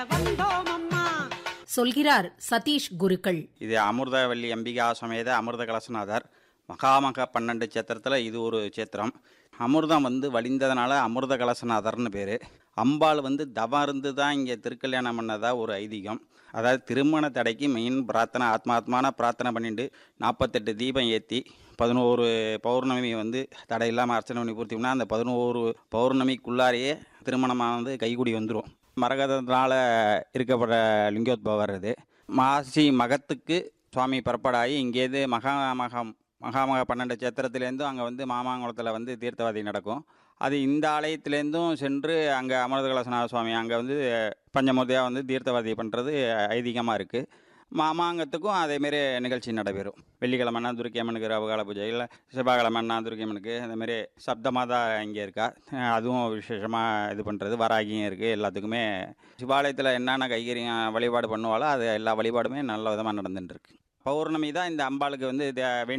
சொல்கிறார் சதீஷ் குருக்கள் இது அமிர்தவல்லி அம்பிகா சமேத அமிர்த கலசநாதர் மகாமக பன்னெண்டு சேத்திரத்தில் இது ஒரு சேத்திரம் அமிர்தம் வந்து வழிந்ததுனால அமிர்த கலசநாதர்னு பேர் அம்பாள் வந்து தவம் இருந்து தான் இங்கே திருக்கல்யாணம் பண்ணதா ஒரு ஐதீகம் அதாவது திருமண தடைக்கு மெயின் பிரார்த்தனை ஆத்மாத்மான பிரார்த்தனை பண்ணிட்டு நாற்பத்தெட்டு தீபம் ஏற்றி பதினோரு பௌர்ணமி வந்து தடை இல்லாமல் அர்ச்சனை பண்ணி பூர்த்தி பண்ணால் அந்த பதினோரு பௌர்ணமிக்குள்ளாரையே திருமணமானது கைகூடி வந்துடும் மரகதத்தினால் இருக்கப்பட்ட லிங்கோத்பவர் இது மாசி மகத்துக்கு சுவாமி புறப்படாகி இங்கேருந்து மகா மகம் மகாமக பன்னெண்டு சேத்திரத்துலேருந்தும் அங்கே வந்து மாமாங்குளத்தில் வந்து தீர்த்தவாதி நடக்கும் அது இந்த ஆலயத்துலேருந்தும் சென்று அங்கே அமிர்தகலசநாத சுவாமி அங்கே வந்து பஞ்சமூர்த்தியாக வந்து தீர்த்தவாதி பண்ணுறது ஐதீகமாக இருக்குது மாமாங்கத்துக்கும் அதேமாரி நிகழ்ச்சி நடைபெறும் வெள்ளிக்கிழமைனா துர்க்கியம்மனுக்கு ரவகால பூஜை இல்லை செவ்வாய்க்கிழமைனா துர்க்கியம்மனுக்கு அந்தமாரி சப்தமாதா இங்கே இருக்கா அஹ் அதுவும் விசேஷமாக இது பண்ணுறது வராகியும் இருக்குது எல்லாத்துக்குமே சிவாலயத்தில் என்னென்ன கைகரியம் வழிபாடு பண்ணுவாலோ அது எல்லா வழிபாடுமே நல்ல விதமாக நடந்துட்டு இருக்கு பௌர்ணமி தான் இந்த அம்பாளுக்கு வந்து தே-